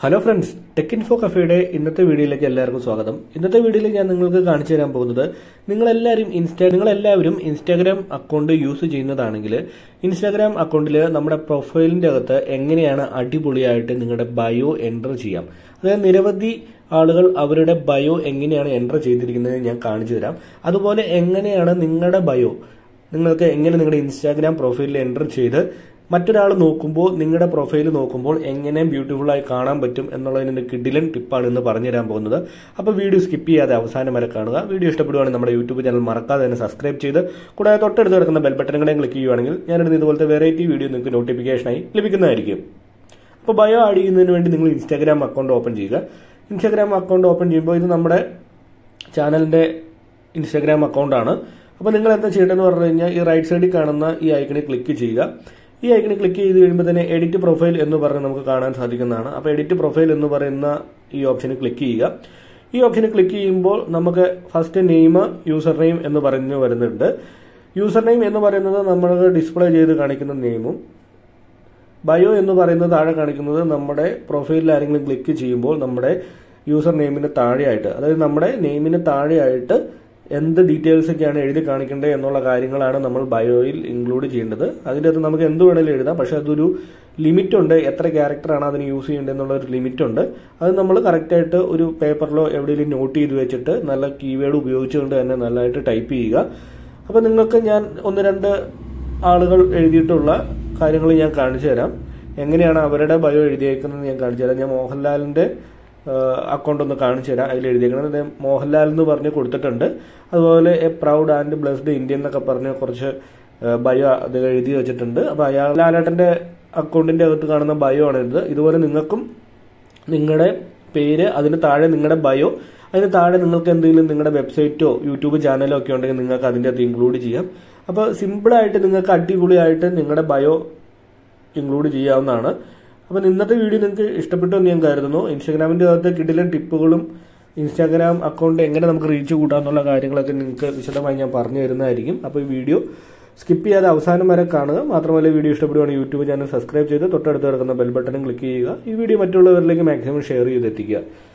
hello friends tech info കഫേയുടെ ഇന്നത്തെ വീഡിയോയിലേക്ക് എല്ലാവർക്കും സ്വാഗതം ഇന്നത്തെ വീഡിയോയിൽ ഞാൻ നിങ്ങൾക്ക് കാണിച്ചു തരാൻ പോകുന്നത് നിങ്ങളെല്ലാവരും ഇൻസ്റ്റാ നിങ്ങളെല്ലാവരും ഇൻസ്റ്റാഗ്രാം അക്കൗണ്ട് യൂസ് ചെയ്യുന്നതാണെങ്കിൽ ഇൻസ്റ്റാഗ്രാം അക്കൗണ്ടിൽ നമ്മുടെ പ്രൊഫൈലിന്റെ അകത്ത് എങ്ങനെയാണ് അടിപൊളിയായിട്ട് നിങ്ങളുടെ ബയോ എൻ്റർ ചെയ്യാം അതായത് നിരവധി ആളുകൾ അവരുടെ ബയോ എങ്ങനെയാണ് എൻ്റർ ചെയ്തിരിക്കുന്നത് ഞാൻ കാണിച്ചു തരാം അതുപോലെ എങ്ങനെയാണ് നിങ്ങളുടെ ബയോ നിങ്ങൾക്ക് എങ്ങനെ നിങ്ങളുടെ ഇൻസ്റ്റാഗ്രാം പ്രൊഫൈലിൽ എൻ്റർ ചെയ്ത് മറ്റൊരാൾ നോക്കുമ്പോൾ നിങ്ങളുടെ പ്രൊഫൈൽ നോക്കുമ്പോൾ എങ്ങനെ ബ്യൂട്ടിഫുൾ ആയി കാണാൻ പറ്റും എന്നുള്ളതിന്റെ കിഡിലൻ ടിപ്പാണ് ഇന്ന് പറഞ്ഞു തരാൻ പോകുന്നത് അപ്പോൾ വീഡിയോ സ്കിപ്പ് ചെയ്യാതെ അവസാനം വരെ കാണുക വീഡിയോ ഇഷ്ടപ്പെടുവാണെങ്കിൽ നമ്മുടെ യൂട്യൂബ് ചാനൽ മറക്കാതെ തന്നെ സബ്സ്ക്രൈബ് ചെയ്ത് കൂടാതെ തൊട്ടടുത്ത് കിടക്കുന്ന ബെൽ ബട്ടണുകളെ ക്ലിക്ക് ചെയ്യുവാണെങ്കിൽ ഞാനിടുന്ന ഇതുപോലത്തെ വെറൈറ്റി വീഡിയോ നിങ്ങൾക്ക് നോട്ടിഫിക്കേഷനായി ലഭിക്കുന്നതായിരിക്കും അപ്പോൾ ബയോ ആഡ് ചെയ്യുന്നതിന് വേണ്ടി നിങ്ങൾ ഇൻസ്റ്റാഗ്രാം അക്കൗണ്ട് ഓപ്പൺ ചെയ്യുക ഇൻസ്റ്റാഗ്രാം അക്കൗണ്ട് ഓപ്പൺ ചെയ്യുമ്പോൾ ഇത് നമ്മുടെ ചാനലിന്റെ ഇൻസ്റ്റാഗ്രാം അക്കൗണ്ടാണ് അപ്പോൾ നിങ്ങൾ എന്താ ചെയ്യേണ്ടതെന്ന് പറഞ്ഞു കഴിഞ്ഞാൽ ഈ റൈറ്റ് സൈഡിൽ കാണുന്ന ഈ ഐക്കണിൽ ക്ലിക്ക് ചെയ്യുക ഈ ഐക്കണിൽ ക്ലിക്ക് ചെയ്ത് കഴിയുമ്പോൾ തന്നെ എഡിറ്റ് പ്രൊഫൈൽ എന്ന് പറഞ്ഞ് നമുക്ക് കാണാൻ സാധിക്കുന്നതാണ് അപ്പോൾ എഡിറ്റ് പ്രൊഫൈൽ എന്ന് പറയുന്ന ഈ ഓപ്ഷനിൽ ക്ലിക്ക് ചെയ്യുക ഈ ഓപ്ഷനിൽ ക്ലിക്ക് ചെയ്യുമ്പോൾ നമുക്ക് ഫസ്റ്റ് നെയിം യൂസർ നെയിം എന്ന് പറഞ്ഞു വരുന്നുണ്ട് യൂസർ നെയിം എന്ന് പറയുന്നത് നമ്മൾ ഡിസ്പ്ലേ ചെയ്ത് കാണിക്കുന്ന നെയിമും ബയോ എന്ന് പറയുന്നത് താഴെ കാണിക്കുന്നത് നമ്മുടെ പ്രൊഫൈലിൽ ആരെങ്കിലും ക്ലിക്ക് ചെയ്യുമ്പോൾ നമ്മുടെ യൂസർ നെയിമിന് താഴെയായിട്ട് അതായത് നമ്മുടെ നെയിമിന് താഴെയായിട്ട് എന്ത് ഡീറ്റെയിൽസ് ഒക്കെയാണ് എഴുതി കാണിക്കേണ്ടത് എന്നുള്ള കാര്യങ്ങളാണ് നമ്മൾ ബയോയിൽ ഇൻക്ലൂഡ് ചെയ്യേണ്ടത് അതിൻ്റെ അകത്ത് നമുക്ക് എന്ത് വേണമെങ്കിലും എഴുതാം പക്ഷെ അതൊരു ലിമിറ്റ് ഉണ്ട് എത്ര ക്യാരക്ടറാണ് അതിന് യൂസ് ചെയ്യേണ്ടത് എന്നുള്ള ഒരു ലിമിറ്റ് ഉണ്ട് അത് നമ്മൾ കറക്റ്റായിട്ട് ഒരു പേപ്പറിലോ എവിടെയെങ്കിലും നോട്ട് ചെയ്ത് വെച്ചിട്ട് നല്ല കീവേഡ് ഉപയോഗിച്ചുകൊണ്ട് തന്നെ നല്ലതായിട്ട് ടൈപ്പ് ചെയ്യുക അപ്പോൾ നിങ്ങൾക്ക് ഞാൻ ഒന്ന് രണ്ട് ആളുകൾ എഴുതിയിട്ടുള്ള കാര്യങ്ങൾ ഞാൻ കാണിച്ചു തരാം എങ്ങനെയാണ് അവരുടെ ബയോ എഴുതിയേക്കുന്നത് ഞാൻ കാണിച്ചു തരാം ഞാൻ മോഹൻലാലിന്റെ അക്കൗണ്ട് ഒന്ന് കാണിച്ചു തരാം അതിൽ എഴുതിയേക്കുന്നത് മോഹൻലാൽ എന്ന് പറഞ്ഞ് കൊടുത്തിട്ടുണ്ട് അതുപോലെ a proud and blessed India എന്നൊക്കെ പറഞ്ഞ് കുറച്ച് ബയോ അത് എഴുതി വെച്ചിട്ടുണ്ട് അപ്പോൾ അയാൾ ലാലേട്ടന്റെ അക്കൗണ്ടിന്റെ അകത്ത് കാണുന്ന ബയോ ആണ് ഇത് ഇതുപോലെ നിങ്ങൾക്കും നിങ്ങളുടെ പേര് അതിന് താഴെ നിങ്ങളുടെ ബയോ അതിന് താഴെ നിങ്ങൾക്ക് എന്തെങ്കിലും നിങ്ങളുടെ വെബ്സൈറ്റോ യൂട്യൂബ് ചാനലോ ഒക്കെ ഉണ്ടെങ്കിൽ നിങ്ങൾക്ക് അതിൻ്റെ അകത്ത് ഇൻക്ലൂഡ് ചെയ്യാം അപ്പോൾ സിമ്പിളായിട്ട് നിങ്ങൾക്ക് അടിപൊളിയായിട്ട് നിങ്ങളുടെ ബയോ ഇൻക്ലൂഡ് ചെയ്യാവുന്നതാണ് അപ്പം ഇന്നത്തെ വീഡിയോ നിങ്ങൾക്ക് ഇഷ്ടപ്പെട്ടു എന്ന് ഞാൻ കരുതുന്നു ഇൻസ്റ്റാഗ്രാമിൻ്റെ അകത്ത് കിടിലൻ ടിപ്പുകളും ഇൻസ്റ്റാഗ്രാം അക്കൗണ്ട് എങ്ങനെ നമുക്ക് റീച്ച് കൂട്ടാന്നുള്ള കാര്യങ്ങളൊക്കെ നിങ്ങൾക്ക് വിശദമായി ഞാൻ പറഞ്ഞു തരുന്നതായിരിക്കും അപ്പോൾ ഈ വീഡിയോ സ്കിപ്പ് ചെയ്യാതെ അവസാനം വരെ കാണുക മാത്രമല്ല വീഡിയോ ഇഷ്ടപ്പെടുവാണെങ്കിൽ യൂട്യൂബ് ചാനൽ സബ്സ്ക്രൈബ് ചെയ്ത് തൊട്ടടുത്ത് കിടക്കുന്ന ബെൽ ബട്ടണും ക്ലിക്ക് ചെയ്യുക ഈ വീഡിയോ മറ്റുള്ളവരിലേക്ക് മാക്സിമം ഷെയർ ചെയ്തെത്തിക്കുക